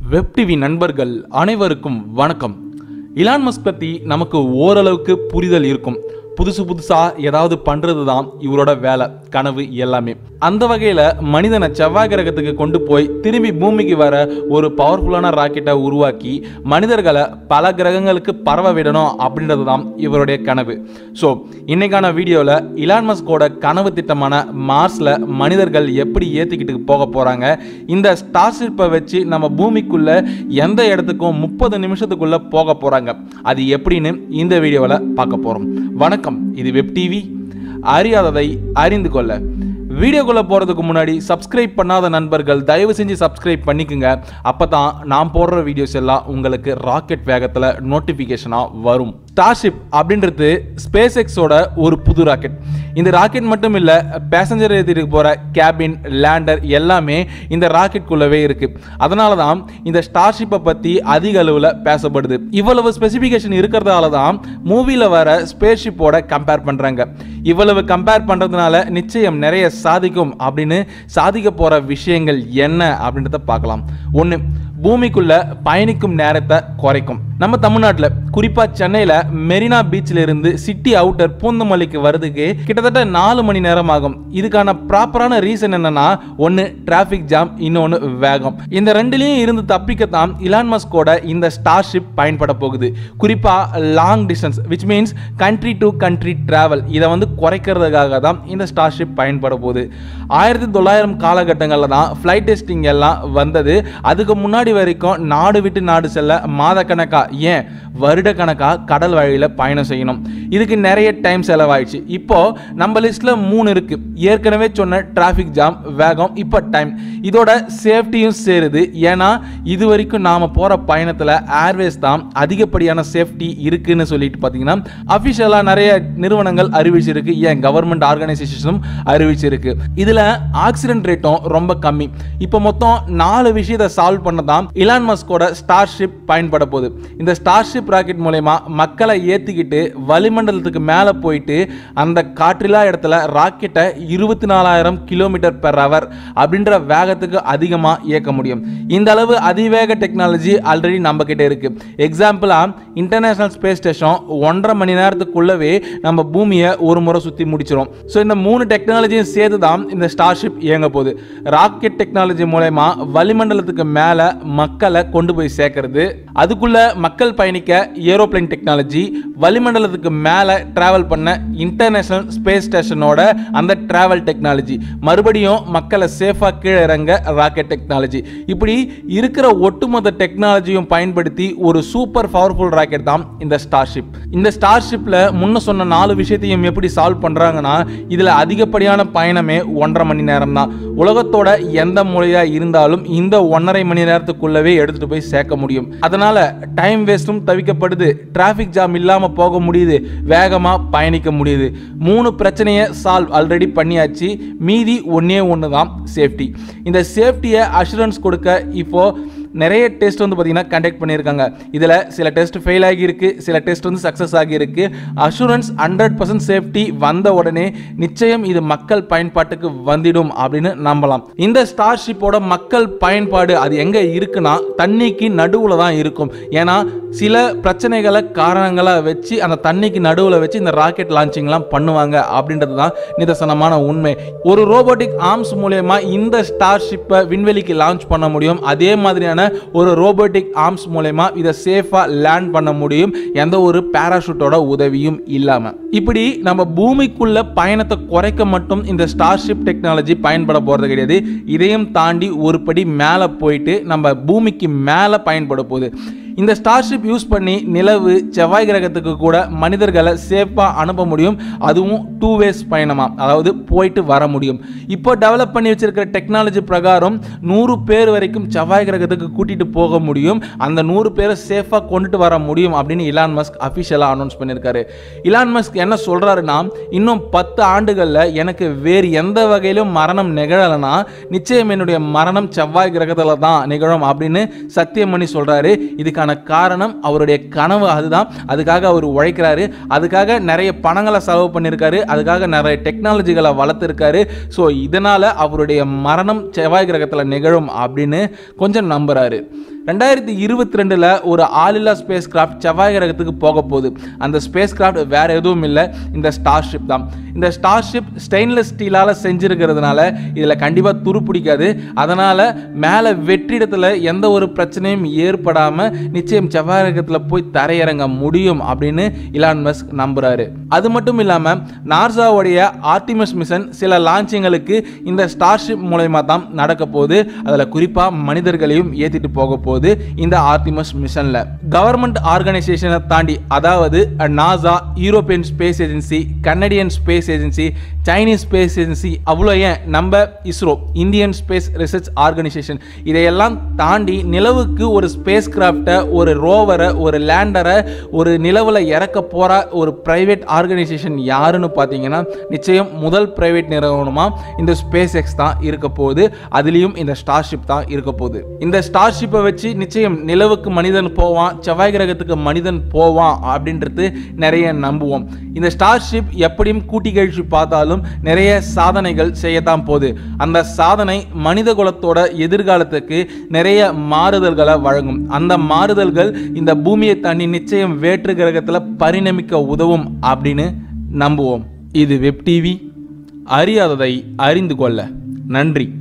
web TV நண்பர்கள் அனைவருக்கும் வணக்கம் இலான் மஸ்க் பற்றி நமக்கு ஓரளவுக்கு புரிதல் இருக்கும் புதுசு புதுசாக ஏதாவது பண்ணுறது தான் இவரோட வேலை கனவு எல்லாமே அந்த வகையில் மனிதனை செவ்வாய் கிரகத்துக்கு கொண்டு போய் திரும்பி பூமிக்கு வர ஒரு பவர்ஃபுல்லான ராக்கெட்டை உருவாக்கி மனிதர்களை பல கிரகங்களுக்கு பரவ விடணும் அப்படின்றது தான் இவருடைய கனவு ஸோ இன்னைக்கான வீடியோவில் இலான் மஸ்கோட கனவு திட்டமான மார்ஸில் மனிதர்கள் எப்படி ஏற்றிக்கிட்டு போக போகிறாங்க இந்த ஸ்டார்ஷிப்பை வச்சு நம்ம பூமிக்குள்ள எந்த இடத்துக்கும் முப்பது நிமிஷத்துக்குள்ள போக போகிறாங்க அது எப்படின்னு இந்த வீடியோவில் பார்க்க போகிறோம் வணக்கம் இது வெப் டிவி அறியாததை அறிந்து கொள்ள வீடியோக்குள்ளே போகிறதுக்கு முன்னாடி சப்ஸ்கிரைப் பண்ணாத நண்பர்கள் தயவு செஞ்சு சப்ஸ்கிரைப் பண்ணிக்கோங்க அப்போ தான் நான் போடுற வீடியோஸ் எல்லாம் உங்களுக்கு ராக்கெட் வேகத்தில் நோட்டிஃபிகேஷனாக வரும் ஸ்டார்ஷிப் அப்படின்றது ஸ்பேஸ் எக்ஸோட ஒரு புது ராக்கெட் இந்த ராக்கெட் மட்டும் இல்லை பேசஞ்சர் ஏற்றிட்டு போகிற கேபின் லேண்டர் எல்லாமே இந்த ராக்கெட்குள்ளவே இருக்குது அதனால தான் இந்த ஸ்டார்ஷிப்பை பற்றி அதிக அளவில் பேசப்படுது இவ்வளவு ஸ்பெசிஃபிகேஷன் இருக்கிறதால தான் மூவியில் வர ஸ்பேஸ் ஷிப்போட கம்பேர் பண்ணுறாங்க இவ்வளவு கம்பேர் பண்ணுறதுனால நிச்சயம் நிறைய சாதிக்கும் அப்படின்னு சாதிக்க போகிற விஷயங்கள் என்ன அப்படின்றத பார்க்கலாம் ஒன்று பூமிக்குள்ள பயணிக்கும் நேரத்தை குறைக்கும் நம்ம தமிழ்நாட்டில் குறிப்பாக சென்னையில் மெரினா பீச்சில் இருந்து சிட்டி அவுட்டர் பூந்தமல்லிக்கு வரதுக்கு கிட்டத்தட்ட நாலு மணி நேரம் ஆகும் இதுக்கான ப்ராப்பரான ரீசன் என்னன்னா ஒன்று டிராஃபிக் ஜாம் இன்னொன்று வேகம் இந்த ரெண்டுலேயும் இருந்து தப்பிக்கத்தான் இலான் மஸ்கோட இந்த ஸ்டார்ஷிப் பயன்பட போகுது குறிப்பாக long distance which means country to country travel இதை வந்து குறைக்கிறதுக்காக தான் இந்த ஸ்டார்ஷிப் பயன்பட போகுது ஆயிரத்தி தொள்ளாயிரம் காலகட்டங்களில் தான் ஃப்ளைட் டெஸ்டிங் எல்லாம் வந்தது அதுக்கு முன்னாடி வரைக்கும் நாடு விட்டு நாடு செல்ல மாதக்கணக்கா ஏன் வருடக்கணக்காக கடல் வழியில் பயணம் செய்யணும் இதுக்கு நிறைய டைம் செலவாயிடுச்சு இப்போ நம்ம லிஸ்ட்ல மூணு இருக்கு ஏற்கனவே சொன்ன டிராஃபிக் ஜாம் வேகம் இப்போ டைம் இதோட சேஃப்டியும் சேருது ஏன்னா இது வரைக்கும் நாம போற பயணத்தில் ஏர்வேஸ் தான் அதிகப்படியான சேஃப்டி இருக்குன்னு சொல்லிட்டு பார்த்தீங்கன்னா அஃபிஷியலாக நிறைய நிறுவனங்கள் அறிவிச்சிருக்கு ஏன் கவர்மெண்ட் ஆர்கனைசேஷனும் அறிவிச்சிருக்கு இதுல ஆக்சிடென்ட் ரேட்டும் ரொம்ப கம்மி இப்போ மொத்தம் நாலு விஷயத்தை சால்வ் பண்ண தான் இலான் மஸ்கோட ஸ்டார்ஷிப் பயன்பட போகுது இந்த ஸ்டார்ஷிப் ராக்கெட் மூலயமா மக்களை ஏற்றிக்கிட்டு வளிமண்டலத்துக்கு மேலே போயிட்டு அந்த காற்றில்லா இடத்துல ராக்கெட்டை இருபத்தி நாலாயிரம் கிலோமீட்டர் பெர் ஹவர் அப்படின்ற வேகத்துக்கு அதிகமாக இயக்க முடியும் இந்த அளவு அதிவேக டெக்னாலஜி ஆல்ரெடி நம்ம கிட்ட இருக்கு எக்ஸாம்பிளாக இன்டர்நேஷனல் ஸ்பேஸ் ஸ்டேஷன் ஒன்றரை மணி நேரத்துக்குள்ளவே நம்ம பூமியை ஒரு முறை சுற்றி முடிச்சிடும் ஸோ இந்த மூணு டெக்னாலஜியும் சேர்த்து தான் இந்த ஸ்டார்ஷிப் இயங்க போகுது ராக்கெட் டெக்னாலஜி மூலயமா வளிமண்டலத்துக்கு மேலே மக்களை கொண்டு போய் சேர்க்கறது அதுக்குள்ள மக்கள் பயணிக்க ஏரோப்ளேன் டெக்னாலஜி வளிமண்டலத்துக்கு மேலே டிராவல் பண்ண இன்டர்நேஷனல் ஸ்பேஸ் ஸ்டேஷனோட அந்த டிராவல் டெக்னாலஜி மறுபடியும் மக்களை சேஃபாக கீழே இறங்க ராக்கெட் டெக்னாலஜி இப்படி இருக்கிற ஒட்டுமொத்த டெக்னாலஜியும் பயன்படுத்தி ஒரு சூப்பர் பவர்ஃபுல் ராக்கெட் தான் இந்த ஸ்டார்ஷிப் இந்த ஸ்டார்ஷிப்பில் முன்ன சொன்ன நாலு விஷயத்தையும் எப்படி சால்வ் பண்ணுறாங்கன்னா இதில் அதிகப்படியான பயணமே ஒன்றரை மணி நேரம் தான் உலகத்தோட எந்த மூலையாக இருந்தாலும் இந்த ஒன்றரை மணி நேரத்துக்குள்ளவே எடுத்துகிட்டு போய் சேர்க்க முடியும் அதனால டைம் வேஸ்ட்டும் தவிக்கப்படுது டிராஃபிக் ஜாம் இல்லாமல் போக முடியுது வேகமாக பயணிக்க முடியுது மூணு பிரச்சனையை சால்வ் ஆல்ரெடி பண்ணியாச்சு மீதி ஒன்றே ஒன்று தான் சேஃப்டி இந்த சேஃப்டியை அஷூரன்ஸ் கொடுக்க இப்போ நிறைய டெஸ்ட் வந்து பார்த்தீங்கன்னா கண்டக்ட் பண்ணியிருக்காங்க இதில் சில டெஸ்ட் ஃபெயில் ஆகியிருக்கு சில டெஸ்ட் வந்து சக்ஸஸ் ஆகியிருக்கு அஷூரன்ஸ் ஹண்ட்ரட் பர்சன்ட் சேஃப்டி வந்த உடனே நிச்சயம் இது மக்கள் பயன்பாட்டுக்கு வந்துடும் அப்படின்னு நம்பலாம் இந்த ஸ்டார்ஷிப்போட மக்கள் பயன்பாடு அது எங்கே இருக்குன்னா தண்ணிக்கு நடுவில் தான் இருக்கும் ஏன்னா சில பிரச்சனைகளை காரணங்களாக வச்சு அந்த தண்ணிக்கு நடுவில் வச்சு இந்த ராக்கெட் லான்ச்சிங்லாம் பண்ணுவாங்க அப்படின்றது தான் நிதர்சனமான உண்மை ஒரு ரோபோட்டிக் ஆர்ம்ஸ் மூலயமா இந்த ஸ்டார்ஷிப்பை விண்வெளிக்கு லான்ச் பண்ண முடியும் அதே மாதிரியான ஒரு ரோபோட்டிக் ஆர்ம்ஸ் மூலயமா இதை சேஃபாக லேண்ட் பண்ண முடியும் எந்த ஒரு பேராஷூட்டோட உதவியும் இல்லாமல் இப்படி நம்ம பூமிக்குள்ள பயணத்தை குறைக்க மட்டும் இந்த ஸ்டார்ஷிப் டெக்னாலஜி பயன்பட போகிறது கிடையாது இதையும் தாண்டி ஒரு படி மேலே போயிட்டு நம்ம பூமிக்கு மேலே பயன்பட போகுது இந்த ஸ்டார்ஷிப் யூஸ் பண்ணி நிலவு செவ்வாய் கிரகத்துக்கு கூட மனிதர்களை சேஃபாக அனுப்ப முடியும் அதுவும் டூ வேஸ் பயணமாக அதாவது போயிட்டு வர முடியும் இப்போ டெவலப் பண்ணி வச்சிருக்கிற டெக்னாலஜி பிரகாரம் நூறு பேர் வரைக்கும் செவ்வாய் கிரகத்துக்கு கூட்டிகிட்டு போக முடியும் அந்த நூறு பேரை சேஃபாக கொண்டுட்டு வர முடியும் அப்படின்னு இலான் மஸ்க் அஃபிஷியலாக அனௌன்ஸ் பண்ணியிருக்காரு இலான் மஸ்க் என்ன சொல்கிறாருன்னா இன்னும் பத்து ஆண்டுகளில் எனக்கு வேறு எந்த வகையிலும் மரணம் நிகழலைன்னா நிச்சயம் என்னுடைய மரணம் செவ்வாய் கிரகத்தில் தான் நிகழும் அப்படின்னு சத்தியம் பண்ணி சொல்கிறாரு இதுக்கான காரணம் அவருடைய கனவு அதுதான் அதுக்காக அவர் உழைக்கிறாரு அதுக்காக நிறைய பணங்களை செலவு பண்ணியிருக்காரு அதுக்காக நிறைய டெக்னாலஜிகளை வளர்த்துருக்காரு ஸோ இதனால் அவருடைய மரணம் செவ்வாய் கிரகத்தில் நிகழும் அப்படின்னு கொஞ்சம் நம்புறாரு ரெண்டாயிரத்தி இருபத்தி ரெண்டில் ஒரு ஆளில்லா ஸ்பேஸ் கிராஃப்ட் செவ்வாய் கிரகத்துக்கு போக போகுது அந்த ஸ்பேஸ் கிராஃப்ட் வேற எதுவும் இல்லை இந்த ஸ்டார்ஷிப் தான் இந்த ஸ்டார்ஷிப் ஸ்டெயின்லெஸ் ஸ்டீலால் செஞ்சிருக்கிறதுனால இதில் கண்டிப்பாக துரு பிடிக்காது அதனால் மேலே வெற்றிடத்தில் எந்த ஒரு பிரச்சனையும் ஏற்படாமல் நிச்சயம் செவ்வாய் கிரகத்தில் போய் தரையிறங்க முடியும் அப்படின்னு இலான் மஸ்க் நம்புறாரு அது மட்டும் இல்லாமல் நார்சாவுடைய ஆர்டிமஸ் மிஷன் சில லான்ச்சிங்களுக்கு இந்த ஸ்டார்ஷிப் மூலயமா தான் நடக்க போகுது அதில் குறிப்பாக மனிதர்களையும் ஏற்றிட்டு போக போகுது இந்த ஆர்டிமஸ் மிஷனில் கவர்மெண்ட் ஆர்கனைசேஷனை தாண்டி அதாவது NASA European Space Agency Canadian Space Agency Chinese Space Agency அவ்வளோ ஏன் நம்ம ISRO Indian Space Research Organisation இதையெல்லாம் தாண்டி நிலவுக்கு ஒரு ஸ்பேஸ் கிராஃப்டை ஒரு ரோவரை ஒரு லேண்டரை ஒரு நிலவில் இறக்க போகிற ஒரு பிரைவேட் ஆர்கனைசேஷன் யாருன்னு பார்த்தீங்கன்னா நிச்சயம் முதல் பிரைவேட் நிறுவனமாக இந்த ஸ்பேஸ் எக்ஸ் தான் இருக்க போகுது அதுலேயும் இந்த ஸ்டார்ஷிப் தான் இருக்க போகுது இந்த ஸ்டார்ஷிப்பை வச்சு நிச்சயம் நிலவுக்கு மனிதன் போவான் செவ்வாய் கிரகத்துக்கு மனிதன் போவான் அப்படின்றது நிறைய நம்புவோம் இந்த ஸ்டார்ஷிப் எப்படியும் கூட்டி கழிச்சு பார்த்தாலும் நிறைய சாதனைகள் செய்யத்தான் போகுது அந்த சாதனை மனித குலத்தோட எதிர்காலத்துக்கு நிறைய மாறுதல்களை வழங்கும் அந்த மாறுதல்கள் இந்த பூமியை தாண்டி நிச்சயம் வேற்று கிரகத்தில் பரிணமிக்க உதவும் அப்படின்னு நம்புவோம் இது வெப் டிவி அறியாததை அறிந்து கொள்ள நன்றி